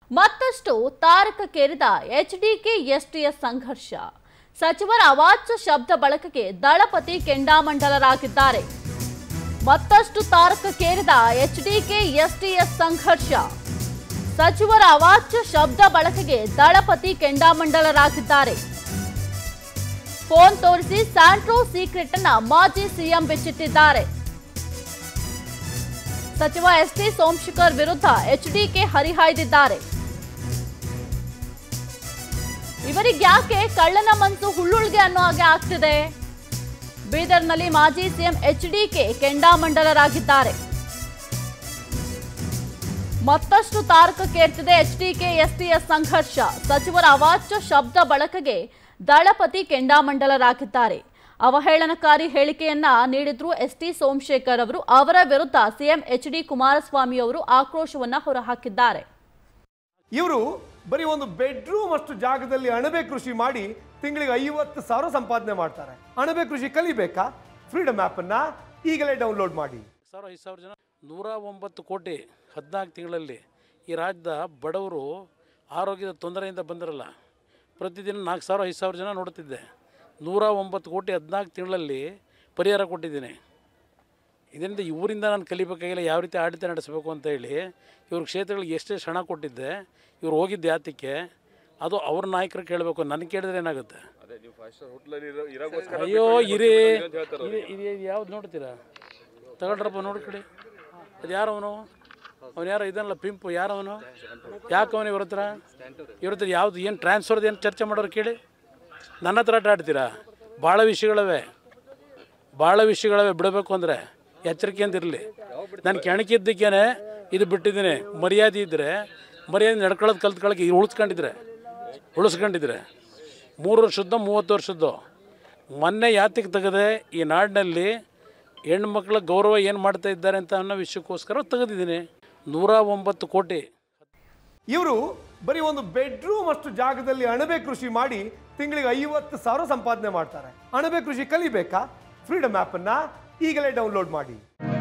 ಮತ್ತಷ್ಟು ತಾರಕಕ್ಕೇರಿದ HDK STS ಸಂಘರ್ಷ ಸಚಿವರ ಅವಾಚ್ಯ ಶಬ್ದ ಬಳಕೆಗೆ ದಳಪತಿ ಕೆಂಡಾಮಂಡಲರಾಗಿದ್ದಾರೆ ಮತ್ತಷ್ಟು ತಾರಕಕ್ಕೇರಿದ ಎಚ್ಡಿಕೆ ಎಸ್ಟಿಎಸ್ ಸಂಘರ್ಷ ಸಚಿವರ ಅವಾಚ್ಯ ಶಬ್ದ ಬಳಕೆಗೆ ದಳಪತಿ ಕೆಂಡಾಮಂಡಲರಾಗಿದ್ದಾರೆ ಫೋನ್ ತೋರಿಸಿ ಸ್ಯಾಂಟ್ರೋ ಸೀಕ್ರೆಟ್ ಅನ್ನ ಮಾಜಿ ಸಿಎಂ ಬಿಚ್ಚಿಟ್ಟಿದ್ದಾರೆ ಸಚಿವ ಎಸ್ಟಿ ಸೋಮಶೇಖರ್ ವಿರುದ್ಧ ಎಚ್ಡಿಕೆ ಹರಿಹಾಯ್ದಿದ್ದಾರೆ ಇವರಿಗ್ಯಾಕೆ ಕಳ್ಳನ ಮನಸ್ಸು ಹುಳ್ಳುಳ್ಗೆ ಅನ್ನೋ ಹಾಗೆ ಆಗ್ತಿದೆ ಬೀದರ್ನಲ್ಲಿ ಮಾಜಿ ಸಿಎಂ ಎಚ್ಡಿಕೆ ಕೆಂಡಾಮಂಡಲರಾಗಿದ್ದಾರೆ ಮತ್ತಷ್ಟು ತಾರಕಕ್ಕೇರ್ತಿದೆ ಎಚ್ಡಿಕೆ ಎಸ್ಟಿಎಸ್ ಸಂಘರ್ಷ ಸಚಿವರ ಅವಾಚ್ಯ ಶಬ್ದ ಬಳಕೆಗೆ ದಳಪತಿ ಕೆಂಡಾಮಂಡಲರಾಗಿದ್ದಾರೆ ಅವಹೇಳನಕಾರಿ ಹೇಳಿಕೆಯನ್ನ ನೀಡಿದ್ರು ಎಸ್ಟಿ ಸೋಮಶೇಖರ್ ಅವರು ಅವರ ವಿರುದ್ಧ ಸಿಎಂ ಎಚ್ ಡಿ ಕುಮಾರಸ್ವಾಮಿ ಅವರು ಆಕ್ರೋಶವನ್ನ ಹೊರಹಾಕಿದ್ದಾರೆ ಇವರು ಬರೀ ಒಂದು ಬೆಡ್ರೂಮ್ ಅಷ್ಟು ಜಾಗದಲ್ಲಿ ಅಣಬೆ ಕೃಷಿ ಮಾಡಿ ತಿಂಗಳಿಗೆ ಐವತ್ತು ಸಾವಿರ ಸಂಪಾದನೆ ಮಾಡ್ತಾರೆ ಅಣಬೆ ಕೃಷಿ ಕಲಿಬೇಕಾ ಫ್ರೀಡಮ್ ಅನ್ನ ಈಗಲೇ ಡೌನ್ಲೋಡ್ ಮಾಡಿ ಸಾವಿರ ಐದು ಸಾವಿರ ಜನ ನೂರ ಒಂಬತ್ತು ಕೋಟಿ ಹದಿನಾಲ್ಕು ತಿಂಗಳಲ್ಲಿ ಈ ರಾಜ್ಯದ ಬಡವರು ಆರೋಗ್ಯದ ತೊಂದರೆಯಿಂದ ಬಂದಿರಲ್ಲ ಪ್ರತಿದಿನ ನಾಲ್ಕು ಸಾವಿರ ಐದು ಸಾವಿರ ಜನ ನೋಡ್ತಿದ್ದೆ ನೂರ ಒಂಬತ್ತು ಕೋಟಿ ಹದಿನಾಲ್ಕು ತಿಂಗಳಲ್ಲಿ ಪರಿಹಾರ ಕೊಟ್ಟಿದ್ದೀನಿ ಇದರಿಂದ ಇವರಿಂದ ನಾನು ಕಲಿಬೇಕಾಗಿಲ್ಲ ಯಾವ ರೀತಿ ಆಡಳಿತ ನಡೆಸಬೇಕು ಅಂತ ಹೇಳಿ ಇವ್ರ ಕ್ಷೇತ್ರಗಳಿಗೆ ಎಷ್ಟೆಷ್ಟು ಹಣ ಕೊಟ್ಟಿದ್ದೆ ಇವ್ರು ಹೋಗಿದ್ದು ಯಾತಕ್ಕೆ ಅದು ಅವ್ರ ನಾಯಕರು ಕೇಳಬೇಕು ನನಗೆ ಕೇಳಿದ್ರೆ ಏನಾಗುತ್ತೆ ಅಯ್ಯೋ ಇರಿ ಇರಿ ಇದು ಯಾವ್ದು ನೋಡ್ತೀರಾ ತಗೊಳ್ರಪ್ಪ ನೋಡಿ ಕಡೆ ಅದು ಯಾರು ಅವನು ಅವನು ಯಾರು ಇದನ್ನಲ್ಲ ಪಿಂಪು ಯಾರು ಅವನು ಯಾಕೆ ಅವನು ಇವ್ರ ಹತ್ರ ಇವ್ರ ಹತ್ರ ಯಾವ್ದು ಏನು ಟ್ರಾನ್ಸ್ಫರ್ದು ಏನು ಚರ್ಚೆ ಮಾಡೋರು ಕೇಳಿ ನನ್ನ ಹತ್ರ ಆಟ ಆಡ್ತೀರಾ ಭಾಳ ವಿಷಯಗಳವೆ ಭಾಳ ವಿಷಯಗಳವೆ ಬಿಡಬೇಕು ಅಂದರೆ ಎಚ್ಚರಿಕೆಯಿಂದ ಇರಲಿ ನಾನು ಕೆಣಕಿದ್ದಕ್ಕೇನೆ ಇದು ಬಿಟ್ಟಿದ್ದೀನಿ ಮರ್ಯಾದೆ ಇದ್ದರೆ ಮರ್ಯಾದೆ ನಡ್ಕೊಳ್ಳೋದು ಕಲ್ತ್ಕೊಳ್ಳೋಕೆ ಉಳಿಸ್ಕೊಂಡಿದ್ರೆ ಉಳಿಸ್ಕೊಂಡಿದ್ರೆ ಮೂರು ವರ್ಷದ್ದು ಮೂವತ್ತು ವರ್ಷದ್ದು ಮೊನ್ನೆ ಯಾತಿಗೆ ತೆಗೆದೆ ಈ ನಾಡಿನಲ್ಲಿ ಹೆಣ್ಮಕ್ಳ ಗೌರವ ಏನು ಮಾಡ್ತಾ ಇದ್ದಾರೆ ಅಂತ ಅನ್ನೋ ವಿಷಯಕ್ಕೋಸ್ಕರ ತೆಗೆದಿದ್ದೀನಿ ನೂರ ಒಂಬತ್ತು ಕೋಟಿ ಇವರು ಬರೀ ಒಂದು ಬೆಡ್ರೂಮ್ ಅಷ್ಟು ಜಾಗದಲ್ಲಿ ಅಣಬೆ ಕೃಷಿ ಮಾಡಿ ತಿಂಗಳಿಗೆ ಐವತ್ತು ಸಾವಿರ ಸಂಪಾದನೆ ಮಾಡ್ತಾರೆ ಅಣಬೆ ಕೃಷಿ ಕಲಿಬೇಕಾ ಫ್ರೀಡಮ್ ಅನ್ನ ಈಗಲೇ ಡೌನ್ಲೋಡ್ ಮಾಡಿ